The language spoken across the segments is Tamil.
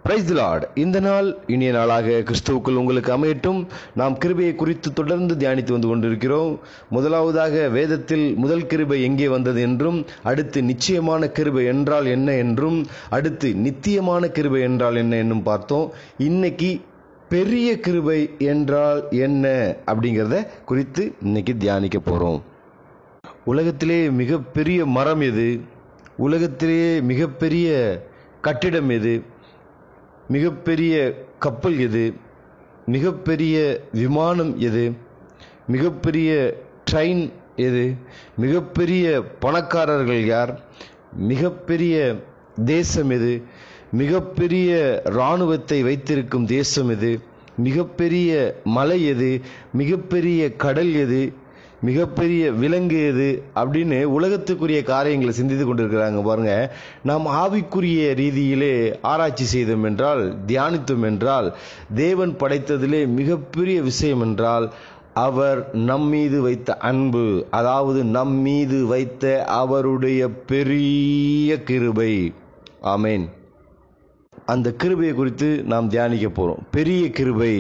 பிரைஸ் லார்ட் இந்த நாள் இனிய நாளாக கிறிஸ்துவுக்குள் உங்களுக்கு அமையட்டும் நாம் கிருபையை குறித்து தொடர்ந்து தியானித்து வந்து கொண்டிருக்கிறோம் முதலாவதாக வேதத்தில் முதல் கிருபை எங்கே வந்தது என்றும் அடுத்து நிச்சயமான கிருபை என்றால் என்ன என்றும் அடுத்து நித்தியமான கிருபை என்றால் என்ன என்னும் பார்த்தோம் இன்னைக்கு பெரிய கிருபை என்றால் என்ன அப்படிங்கிறத குறித்து இன்னைக்கு தியானிக்க போகிறோம் உலகத்திலே மிகப்பெரிய மரம் எது உலகத்திலேயே மிகப்பெரிய கட்டிடம் எது மிகப்பெரிய கப்பல் எது மிகப்பெரிய விமானம் எது மிகப்பெரிய ட்ரெயின் எது மிகப்பெரிய பணக்காரர்கள் யார் மிகப்பெரிய தேசம் எது மிகப்பெரிய இராணுவத்தை வைத்திருக்கும் தேசம் எது மிகப்பெரிய மலை எது மிகப்பெரிய கடல் எது மிகப்பெரிய விலங்கு எது அப்படின்னு உலகத்துக்குரிய காரியங்களை சிந்தித்து கொண்டிருக்கிறாங்க பாருங்க நாம் ஆவிக்குரிய ரீதியிலே ஆராய்ச்சி செய்தோம் என்றால் தியானித்தோம் என்றால் தேவன் படைத்ததிலே மிகப்பெரிய விஷயம் என்றால் அவர் நம் மீது வைத்த அன்பு அதாவது நம் மீது வைத்த அவருடைய பெரிய கிருபை ஆமேன் அந்த கிருபையை குறித்து நாம் தியானிக்க போறோம் பெரிய கிருபை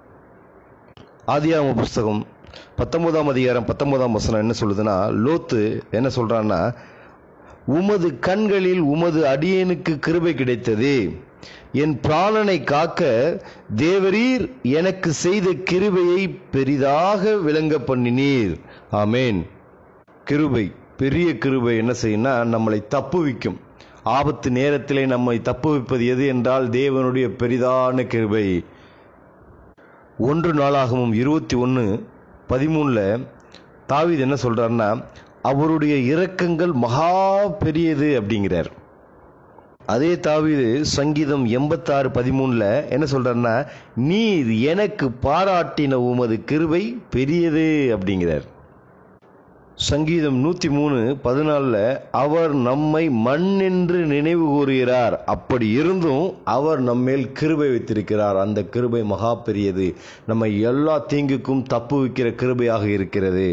ஆதியாம புஸ்தகம் பத்தொன்பதாம் அதிகாரம் பத்தொன்பதாம் வசனம் என்ன சொல்லுதுன்னா லோத்து என்ன சொல்றான்னா உமது கண்களில் உமது அடியேனுக்கு கிருபை கிடைத்தது என் பிராணனை காக்க தேவரீர் எனக்கு செய்த கிருபையை பெரிதாக விளங்க பண்ணினீர் ஆமேன் கிருபை பெரிய கிருபை என்ன செய்யும்னா நம்மளை தப்புவிக்கும் ஆபத்து நேரத்திலே நம்மை தப்புவிப்பது எது என்றால் தேவனுடைய பெரிதான கிருபை ஒன்று நாளாகவும் இருபத்தி ஒன்று பதிமூணில் தாவீது என்ன சொல்கிறாருன்னா அவருடைய இரக்கங்கள் மகா பெரியது அப்படிங்கிறார் அதே தாவீது சங்கீதம் எண்பத்தாறு பதிமூணில் என்ன சொல்கிறாருன்னா நீர் எனக்கு பாராட்டின உமது கிருபை பெரியது அப்படிங்கிறார் சங்கீதம் நூற்றி மூணு பதினாலில் அவர் நம்மை மண் என்று நினைவு கூறுகிறார் அப்படி இருந்தும் அவர் நம்மேல் கிருபை வைத்திருக்கிறார் அந்த கிருபை மகா பெரியது நம்ம எல்லா தீங்குக்கும் தப்பு வைக்கிற கிருபையாக இருக்கிறது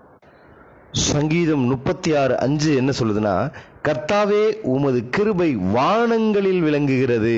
சங்கீதம் முப்பத்தி ஆறு அஞ்சு என்ன சொல்லுதுன்னா கர்த்தாவே உமது கிருபை வானங்களில் விளங்குகிறது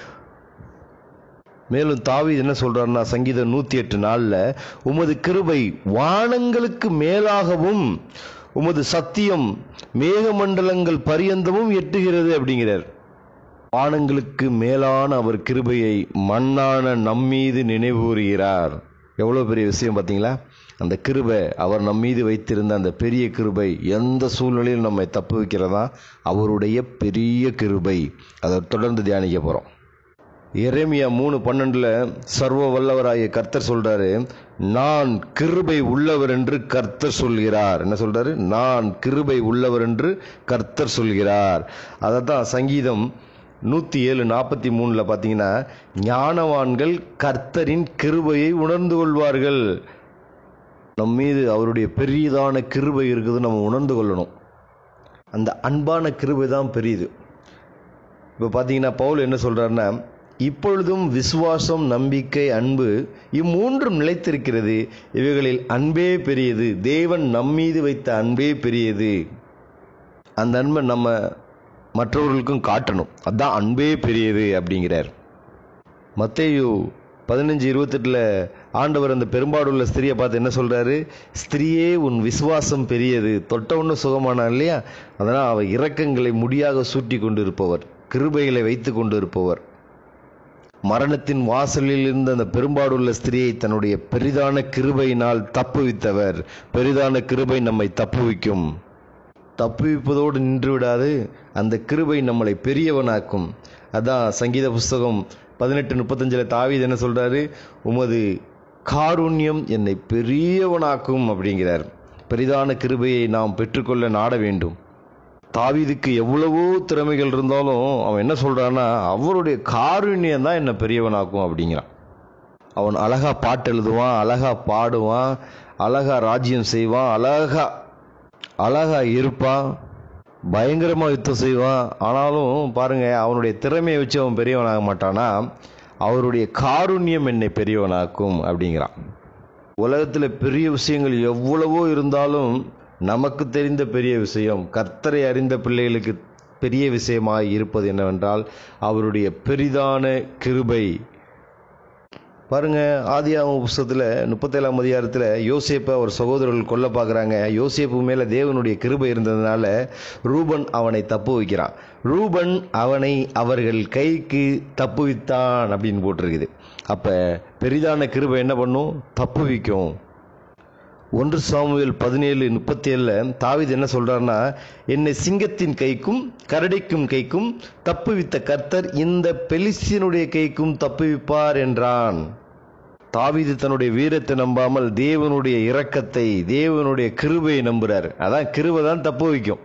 மேலும் தாவி என்ன சொல்றாருன்னா சங்கீதம் நூத்தி எட்டு நாள்ல உமது கிருபை வானங்களுக்கு மேலாகவும் உமது சத்தியம் மேகமண்டலங்கள் பரியந்தமும் எட்டுகிறது அப்படிங்கிறார் வானங்களுக்கு மேலான அவர் கிருபையை மண்ணான நம்மீது நினைவுறுகிறார் எவ்வளோ பெரிய விஷயம் பார்த்தீங்களா அந்த கிருபை அவர் நம் மீது வைத்திருந்த அந்த பெரிய கிருபை எந்த சூழ்நிலையில் நம்மை தப்பு வைக்கிறதா அவருடைய பெரிய கிருபை அதை தொடர்ந்து தியானிக்க போகிறோம் எரேமியா மூணு பன்னெண்டுல சர்வ வல்லவராகிய கர்த்தர் சொல்றாரு நான் கிருபை உள்ளவர் என்று கர்த்தர் சொல்கிறார் என்ன சொல்றாரு நான் கிருபை உள்ளவர் என்று கர்த்தர் சொல்கிறார் அதை தான் சங்கீதம் நூற்றி ஏழு நாற்பத்தி மூணில் பார்த்தீங்கன்னா ஞானவான்கள் கர்த்தரின் கிருபையை உணர்ந்து கொள்வார்கள் நம் மீது அவருடைய பெரியதான கிருபை இருக்குது நம்ம உணர்ந்து கொள்ளணும் அந்த அன்பான கிருபை தான் பெரியது இப்போ பார்த்தீங்கன்னா பவுல் என்ன சொல்கிறாருன்னா இப்பொழுதும் விசுவாசம் நம்பிக்கை அன்பு இம்மூன்றும் நிலைத்திருக்கிறது இவைகளில் அன்பே பெரியது தேவன் நம்மீது வைத்த அன்பே பெரியது அந்த அன்பை நம்ம மற்றவர்களுக்கும் காட்டணும் அதான் அன்பே பெரியது அப்படிங்கிறார் மத்தேயு பதினஞ்சு இருபத்தெட்டில் ஆண்டவர் அந்த பெரும்பாடுள்ள ஸ்திரியை பார்த்து என்ன சொல்கிறாரு ஸ்திரியே உன் விசுவாசம் பெரியது தொட்டவுன்னு சுகமானான் இல்லையா அதனால் அவள் இரக்கங்களை முடியாக சூட்டி கொண்டு இருப்பவர் கிருபைகளை வைத்து கொண்டு இருப்பவர் மரணத்தின் வாசலில் இருந்த அந்த பெரும்பாடுள்ள ஸ்திரியை தன்னுடைய பெரிதான கிருபையினால் தப்புவித்தவர் பெரிதான கிருபை நம்மை தப்புவிக்கும் தப்புவிப்பதோடு நின்று விடாது அந்த கிருபை நம்மளை பெரியவனாக்கும் அதான் சங்கீத புஸ்தகம் பதினெட்டு முப்பத்தஞ்சில் தாவீது என்ன சொல்கிறாரு உமது காருண்யம் என்னை பெரியவனாக்கும் அப்படிங்கிறார் பெரிதான கிருபையை நாம் பெற்றுக்கொள்ள நாட வேண்டும் தாவீதுக்கு எவ்வளவோ திறமைகள் இருந்தாலும் அவன் என்ன சொல்கிறான்னா அவருடைய காருண்யம் தான் என்னை பெரியவனாக்கும் அப்படிங்கிறான் அவன் அழகா பாட்டு எழுதுவான் அழகா பாடுவான் அழகா ராஜ்யம் செய்வான் அழகா அழகா இருப்பான் பயங்கரமாக யுத்தம் செய்வான் ஆனாலும் பாருங்க அவனுடைய திறமையை வச்சு அவன் பெரியவனாக மாட்டானா அவருடைய காருண்யம் என்னை பெரியவனாக்கும் அப்படிங்கிறான் உலகத்தில் பெரிய விஷயங்கள் எவ்வளவோ இருந்தாலும் நமக்கு தெரிந்த பெரிய விஷயம் கர்த்தரை அறிந்த பிள்ளைகளுக்கு பெரிய விஷயமாய் இருப்பது என்னவென்றால் அவருடைய பெரிதான கிருபை பாருங்க ஆதியாகம புஸ்தகத்தில் முப்பத்தேழாம் அதிகாரத்தில் யோசேப்பை அவர் சகோதரர்கள் கொல்ல பார்க்குறாங்க யோசேப்பு மேலே தேவனுடைய கிருபை இருந்ததுனால ரூபன் அவனை தப்பு வைக்கிறான் ரூபன் அவனை அவர்கள் கைக்கு தப்புவித்தான் அப்படின்னு போட்டிருக்குது அப்போ பெரிதான கிருபை என்ன பண்ணும் தப்பு வைக்கும் ஒன்று சாமுவேல் பதினேழு முப்பத்தி ஏழில் தாவித் என்ன சொல்றாருன்னா என்னை சிங்கத்தின் கைக்கும் கரடிக்கும் கைக்கும் தப்புவித்த கர்த்தர் இந்த பெலிஸ்தியனுடைய கைக்கும் தப்புவிப்பார் என்றான் தாவீது தன்னுடைய வீரத்தை நம்பாமல் தேவனுடைய இரக்கத்தை தேவனுடைய கிருபையை நம்புறார் அதான் கிருபை தான் தப்பு வைக்கும்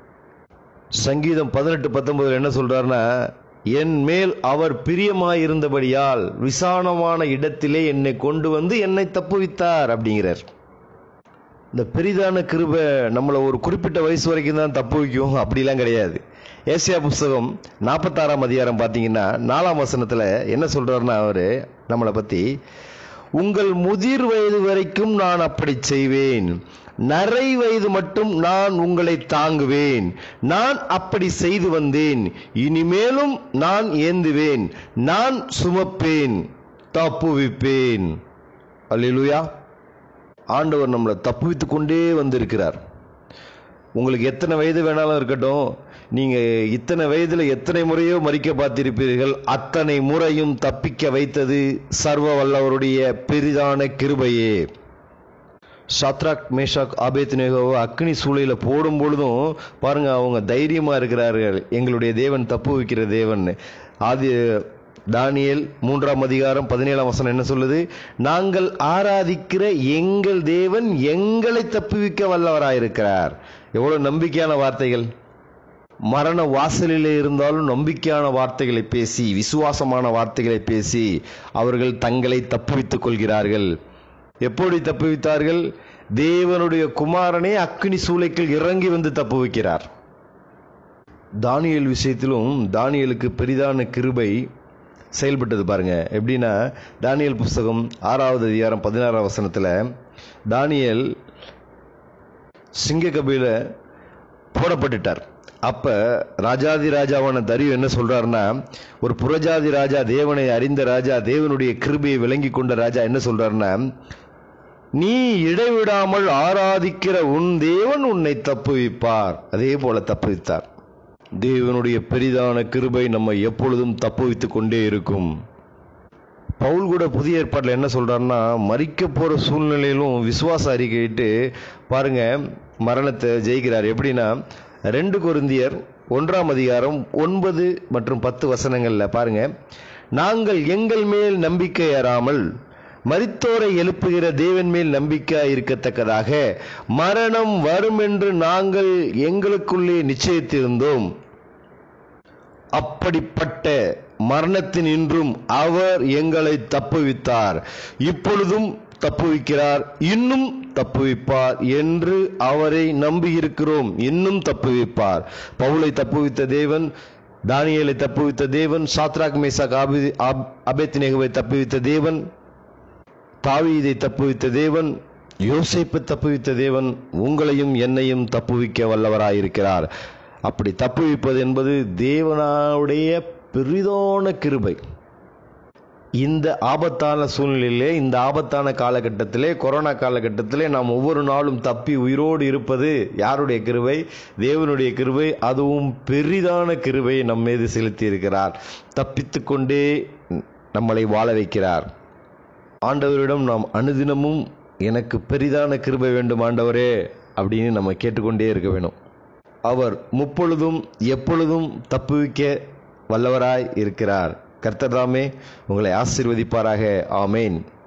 சங்கீதம் பதினெட்டு பத்தொன்பதுல என்ன சொல்றாருன்னா என் மேல் அவர் பிரியமாயிருந்தபடியால் விசாலமான இடத்திலே என்னை கொண்டு வந்து என்னை தப்புவித்தார் அப்படிங்கிறார் இந்த பெரிதான கிருபை நம்மளை ஒரு குறிப்பிட்ட வயசு வரைக்கும் தான் தப்பு வைக்கும் அப்படிலாம் கிடையாது ஏசியா புஸ்தகம் நாற்பத்தாறாம் அதிகாரம் பார்த்தீங்கன்னா நாலாம் வசனத்தில் என்ன சொல்றாருன்னா அவர் நம்மளை பற்றி உங்கள் முதிர் வயது வரைக்கும் நான் அப்படி செய்வேன் நரை வயது மட்டும் நான் உங்களை தாங்குவேன் நான் அப்படி செய்து வந்தேன் இனிமேலும் நான் ஏந்துவேன் நான் சுமப்பேன் தப்புவிப்பேன் அல்லேலூயா ஆண்டவர் நம்மளை தப்புவித்து கொண்டே வந்திருக்கிறார் உங்களுக்கு எத்தனை வயது வேணாலும் இருக்கட்டும் நீங்க இத்தனை வயதுல எத்தனை முறையோ மறிக்க பார்த்திருப்பீர்கள் அத்தனை முறையும் தப்பிக்க வைத்தது சர்வ வல்லவருடைய பெரிதான கிருபையே சாத்ராக் மேஷாக் ஆபேத்நேகோவை அக்னி சூளையில போடும் பொழுதும் பாருங்க அவங்க தைரியமா இருக்கிறார்கள் எங்களுடைய தேவன் தப்பு வைக்கிற தேவன் ஆதி தானியேல் மூன்றாம் அதிகாரம் பதினேழாம் வசனம் என்ன சொல்லுது நாங்கள் ஆராதிக்கிற எங்கள் தேவன் எங்களை தப்புவிக்க வல்லவராயிருக்கிறார் எவ்வளவு நம்பிக்கையான வார்த்தைகள் மரண வாசலிலே இருந்தாலும் நம்பிக்கையான வார்த்தைகளை பேசி விசுவாசமான வார்த்தைகளை பேசி அவர்கள் தங்களை தப்புவித்துக் கொள்கிறார்கள் எப்படி தப்புவித்தார்கள் தேவனுடைய குமாரனே அக்னி சூளைக்குள் இறங்கி வந்து தப்புவிக்கிறார் தானியல் விஷயத்திலும் தானியலுக்கு பெரிதான கிருபை செயல்பட்டது பாருங்க எப்படின்னா தானியல் புஸ்தகம் ஆறாவது அதிகாரம் பதினாறாம் வசனத்தில் தானியல் சிங்கக்கபில போடப்பட்டுட்டார் அப்ப ராஜாதி ராஜாவான தரியு என்ன சொல்றாருன்னா ஒரு புறஜாதி ராஜா தேவனை அறிந்த ராஜா தேவனுடைய கிருபையை விளங்கி கொண்ட ராஜா என்ன சொல்றாருன்னா நீ இடைவிடாமல் ஆராதிக்கிற உன் தேவன் உன்னை தப்புவிப்பார் அதே போல தப்புவித்தார் தேவனுடைய பெரிதான கிருபை நம்ம எப்பொழுதும் தப்புவித்துக் கொண்டே இருக்கும் பவுல் கூட புதிய ஏற்பாட்டில் என்ன சொல்றாருன்னா மறிக்க போற சூழ்நிலையிலும் விசுவாச அறிக்கையிட்டு பாருங்க மரணத்தை ஜெயிக்கிறார் எப்படின்னா ரெண்டு கொருந்தியர் ஒன்றாம் அதிகாரம் ஒன்பது மற்றும் பத்து வசனங்கள்ல பாருங்க நாங்கள் எங்கள் மேல் நம்பிக்கை ஏறாமல் மரித்தோரை எழுப்புகிற தேவன் மேல் நம்பிக்கை இருக்கத்தக்கதாக மரணம் வரும் என்று நாங்கள் எங்களுக்குள்ளே நிச்சயித்திருந்தோம் அப்படிப்பட்ட மரணத்தின் இன்றும் அவர் எங்களை தப்புவித்தார் இப்பொழுதும் தப்புவிக்கிறார் இன்னும் தப்புவிப்பார் என்று அவரை நம்பியிருக்கிறோம் இன்னும் தப்புவிப்பார் பவுலை தப்புவித்த தேவன் தானியலை தப்புவித்த தேவன் சாத்ராக் மேசாக் அபேத்நேகுவை தப்புவித்த தேவன் தாவீதை தப்புவித்த தேவன் யோசேப்பை தப்புவித்த தேவன் உங்களையும் என்னையும் தப்புவிக்க வல்லவராயிருக்கிறார் அப்படி தப்புவிப்பது என்பது தேவனுடைய பெரிதான கிருபை இந்த ஆபத்தான சூழ்நிலையிலே இந்த ஆபத்தான காலகட்டத்திலே கொரோனா காலகட்டத்திலே நாம் ஒவ்வொரு நாளும் தப்பி உயிரோடு இருப்பது யாருடைய கிருபை தேவனுடைய கிருபை அதுவும் பெரிதான கிருபையை நம் மீது செலுத்தி இருக்கிறார் தப்பித்து கொண்டே நம்மளை வாழ வைக்கிறார் ஆண்டவரிடம் நாம் அனுதினமும் எனக்கு பெரிதான கிருபை வேண்டும் ஆண்டவரே அப்படின்னு நம்ம கேட்டுக்கொண்டே இருக்க வேணும் அவர் முப்பொழுதும் எப்பொழுதும் தப்புவிக்க வல்லவராய் இருக்கிறார் கர்த்தர்தாமே உங்களை ஆசீர்வதிப்பாராக ஆமேன்